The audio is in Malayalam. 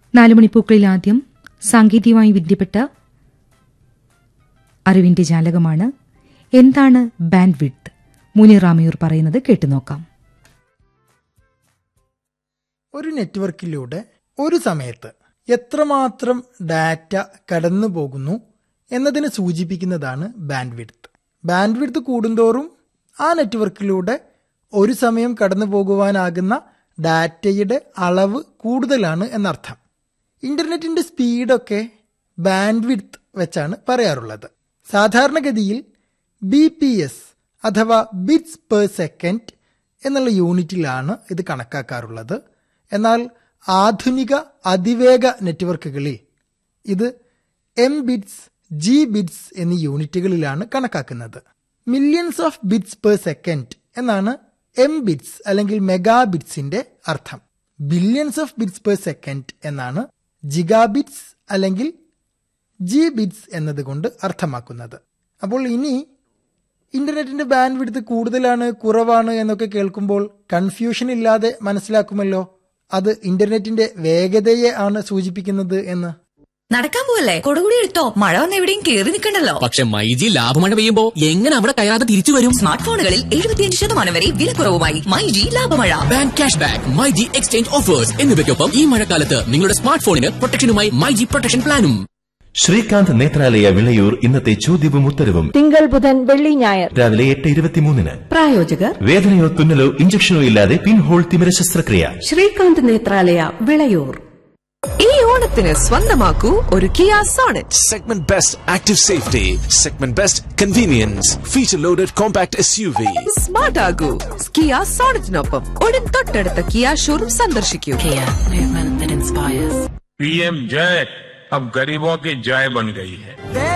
നാലുമണിപ്പൂക്കളിൽ ആദ്യം സാങ്കേതികമായി വിദ്യപ്പെട്ട അറിവിന്റെ ജാലകമാണ് എന്താണ് ബാൻഡ് വിഡ്ത്ത് മുനീർ റാമിയൂർ പറയുന്നത് കേട്ടുനോക്കാം ഒരു നെറ്റ്വർക്കിലൂടെ ഒരു സമയത്ത് എത്രമാത്രം ഡാറ്റ കടന്നു പോകുന്നു എന്നതിനെ സൂചിപ്പിക്കുന്നതാണ് ബാൻഡ് വിഡ്ത്ത് ബാൻഡ് വിഡ്ത്ത് കൂടുന്തോറും ആ നെറ്റ്വർക്കിലൂടെ ഒരു സമയം കടന്നു പോകുവാനാകുന്ന ഡാറ്റയുടെ അളവ് കൂടുതലാണ് എന്നർത്ഥം ഇന്റർനെറ്റിന്റെ സ്പീഡൊക്കെ ബാൻഡ് വിഡ്ത്ത് വെച്ചാണ് പറയാറുള്ളത് സാധാരണഗതിയിൽ ബി പി എസ് അഥവാ ബിറ്റ്സ് പെർ സെക്കൻഡ് എന്നുള്ള യൂണിറ്റിലാണ് ഇത് കണക്കാക്കാറുള്ളത് എന്നാൽ ആധുനിക അതിവേഗ നെറ്റ്വർക്കുകളിൽ ഇത് എം ബിറ്റ്സ് ജി ബിറ്റ്സ് എന്നീ യൂണിറ്റുകളിലാണ് കണക്കാക്കുന്നത് millions of bits per second എന്നാണ് എം ബിറ്റ്സ് അല്ലെങ്കിൽ മെഗാ ബിറ്റ്സിന്റെ അർത്ഥം billions of bits per second എന്നാണ് ജിഗാ ബിറ്റ്സ് അല്ലെങ്കിൽ ജി ബിറ്റ്സ് എന്നതുകൊണ്ട് അർത്ഥമാക്കുന്നത് അപ്പോൾ ഇനി ഇന്റർനെറ്റിന്റെ ബാൻഡ് വിടുത്ത് കൂടുതലാണ് കുറവാണ് എന്നൊക്കെ കേൾക്കുമ്പോൾ കൺഫ്യൂഷൻ ഇല്ലാതെ മനസ്സിലാക്കുമല്ലോ അത് ഇന്റർനെറ്റിന്റെ വേഗതയെ ആണ് സൂചിപ്പിക്കുന്നത് എന്ന് നടക്കാൻ പോവല്ലേ കൊടുകൂടി എടുത്തോ മഴ വന്ന് എവിടെയും കേറി നിൽക്കണ്ടല്ലോ പക്ഷെ മൈജി ലാഭമഴ പെയ്യുമ്പോ എങ്ങനെ അവിടെ കയറാതെ തിരിച്ചു വരും സ്മാർട്ട് ഫോണുകളിൽ എഴുപത്തിയഞ്ച് ശതമാനം വരെ വിലക്കുറവുമായി മൈ ജി ലാഭമഴ bank cash back my G exchange offers എന്നിവയ്ക്കൊപ്പം ഈ മഴക്കാലത്ത് നിങ്ങളുടെ സ്മാർട്ട് ഫോണിന് പ്രൊട്ടക്ഷനുമായി മൈജി പ്രൊട്ടക്ഷൻ പ്ലാനും ശ്രീകാന്ത് നേത്രാലയ വിളയൂർ ഇന്നത്തെ ചോദ്യവും ഉത്തരവും തിങ്കൾ ബുധൻ വെള്ളി ഞായർ രാവിലെ എട്ട് ഇരുപത്തിമൂന്നിന് പ്രായോജകർ വേദനയോ തുന്നലോ ഇഞ്ചക്ഷനോ ഇല്ലാതെ പിൻഹോൾ തിമിര ശസ്ത്രക്രിയ ശ്രീകാന്ത് നേത്രാലയ വിളയൂർ ഈ ഓണത്തിന് സ്വന്തമാക്കൂ ഒരു Kia Sonet Segment Best Active Safety, Segment Best Convenience, Feature Loaded Compact SUV. Smart ആകൂ കിയ സോണറ്റിനൊപ്പം ഉടൻ തൊട്ടടുത്ത കിയ ഷോറൂം സന്ദർശിക്കൂ पीएम जय अब गरीबों की जय बन गई है